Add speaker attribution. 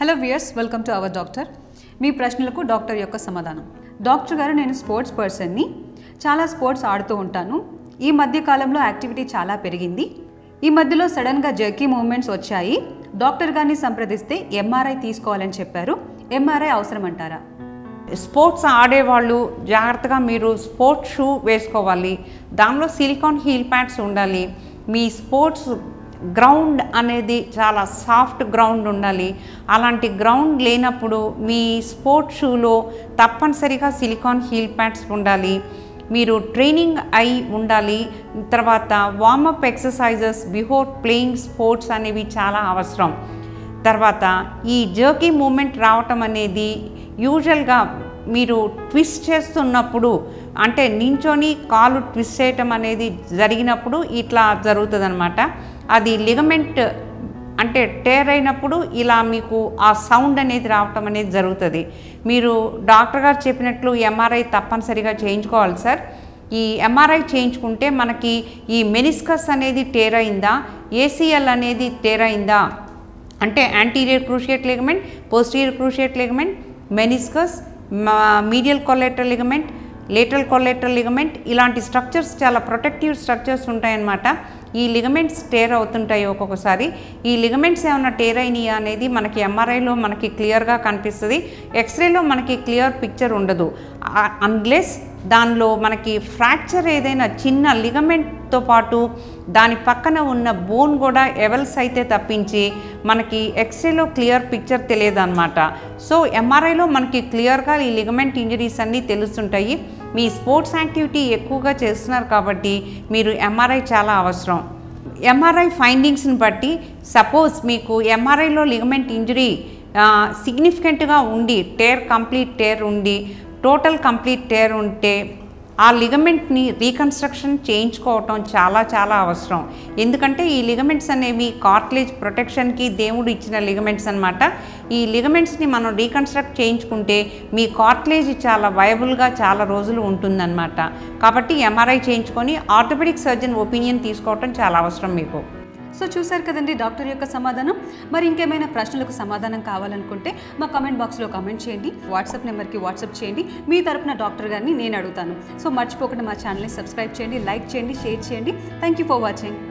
Speaker 1: hello viewers welcome to our doctor మీ ప్రశ్నలకు doctor యొక్క సమాధానం డాక్టర్ గారు నేను స్పోర్ట్స్ పర్సన్ని చాలా స్పోర్ట్స్ ఆడుతూ ఉంటాను ఈ మధ్య కాలంలో యాక్టివిటీ చాలా పెరిగింది ఈ మధ్యలో సడన్గా జర్కీ మూమెంట్స్ వచ్చాయి డాక్టర్ గారిని సంప్రదిస్తే ఎంఆర్ఐ తీసుకోవాలని చెప్పారు ఎంఆర్ఐ అవసరం అంటారా
Speaker 2: స్పోర్ట్స్ ఆడేవాళ్ళు జాగ్రత్తగా మీరు స్పోర్ట్స్ షూ వేసుకోవాలి దానిలో సిలికాన్ హీల్ ప్యాడ్స్ ఉండాలి మీ స్పోర్ట్స్ గ్రౌండ్ అనేది చాలా సాఫ్ట్ గ్రౌండ్ ఉండాలి అలాంటి గ్రౌండ్ లేనప్పుడు మీ స్పోర్ట్స్ షూలో తప్పనిసరిగా సిలికాన్ హీల్ ప్యాడ్స్ ఉండాలి మీరు ట్రైనింగ్ అయి ఉండాలి తర్వాత warm up exercises before playing sports అనేవి చాలా అవసరం తర్వాత ఈ జర్కీ మూమెంట్ రావటం అనేది యూజువల్గా మీరు ట్విస్ట్ చేస్తున్నప్పుడు అంటే నించొని కాలు ట్విస్ట్ చేయటం అనేది జరిగినప్పుడు ఇట్లా జరుగుతుంది అది లిగమెంట్ అంటే టేర్ అయినప్పుడు ఇలా మీకు ఆ సౌండ్ అనేది రావటం అనేది జరుగుతుంది మీరు డాక్టర్ గారు చెప్పినట్లు ఎంఆర్ఐ తప్పనిసరిగా చేయించుకోవాలి సార్ ఈ ఎంఆర్ఐ చేయించుకుంటే మనకి ఈ మెనిస్కస్ అనేది టేర్ అయిందా ఏసీఎల్ అనేది టేర్ అయిందా అంటే anterior cruciate ligament posterior cruciate ligament meniscus medial collateral ligament lateral collateral ligament ఇలాంటి స్ట్రక్చర్స్ చాలా ప్రొటెక్టివ్ స్ట్రక్చర్స్ ఉంటాయన్నమాట ఈ లిగమెంట్స్ టేర్ అవుతుంటాయి ఒక్కొక్కసారి ఈ లిగమెంట్స్ ఏమైనా టేర్ అయినాయి అనేది మనకి ఎంఆర్ఐలో మనకి క్లియర్గా కనిపిస్తుంది ఎక్స్రేలో మనకి క్లియర్ పిక్చర్ ఉండదు అన్లెస్ దానిలో మనకి ఫ్రాక్చర్ ఏదైనా చిన్న లిగమెంట్తో పాటు దాని పక్కన ఉన్న బోన్ కూడా ఎవల్స్ అయితే తప్పించి మనకి ఎక్స్రేలో క్లియర్ పిక్చర్ తెలియదు అనమాట సో ఎంఆర్ఐలో మనకి క్లియర్గా ఈ లిగమెంట్ ఇంజరీస్ అన్నీ తెలుస్తుంటాయి మీ స్పోర్ట్స్ యాక్టివిటీ ఎక్కువగా చేస్తున్నారు కాబట్టి మీరు ఎంఆర్ఐ చాలా అవసరం ఎంఆర్ఐ ఫైండింగ్స్ని బట్టి సపోజ్ మీకు ఎంఆర్ఐలో లిగమెంట్ ఇంజరీ సిగ్నిఫికెంట్గా ఉండి టేర్ కంప్లీట్ టేర్ ఉండి టోటల్ కంప్లీట్ టేర్ ఉంటే ఆ లిగమెంట్ని రీకన్స్ట్రక్షన్ చేయించుకోవటం చాలా చాలా అవసరం ఎందుకంటే ఈ లిగమెంట్స్ అనేవి కార్ట్లేజ్ ప్రొటెక్షన్కి దేవుడు ఇచ్చిన లిగమెంట్స్ అనమాట ఈ లిగమెంట్స్ని మనం రీకన్స్ట్రక్ట్ చేయించుకుంటే మీ కార్ట్లేజ్ చాలా వయబుల్గా చాలా రోజులు ఉంటుందన్నమాట కాబట్టి ఎంఆర్ఐ చేయించుకొని ఆర్థోపెడిక్ సర్జన్ ఒపీనియన్ తీసుకోవటం చాలా అవసరం మీకు
Speaker 1: సో చూశారు కదండి డాక్టర్ యొక్క సమాధానం మరి ఇంకేమైనా ప్రశ్నలకు సమాధానం కావాలనుకుంటే మా కామెంట్ బాక్స్లో కామెంట్ చేయండి వాట్సాప్ నెంబర్కి వాట్సాప్ చేయండి మీ తరపున డాక్టర్ గారిని నేను అడుగుతాను సో మర్చిపోకుండా మా ఛానల్ని సబ్స్క్రైబ్ చేయండి లైక్ చేయండి షేర్ చేయండి థ్యాంక్ యూ ఫర్ వాచింగ్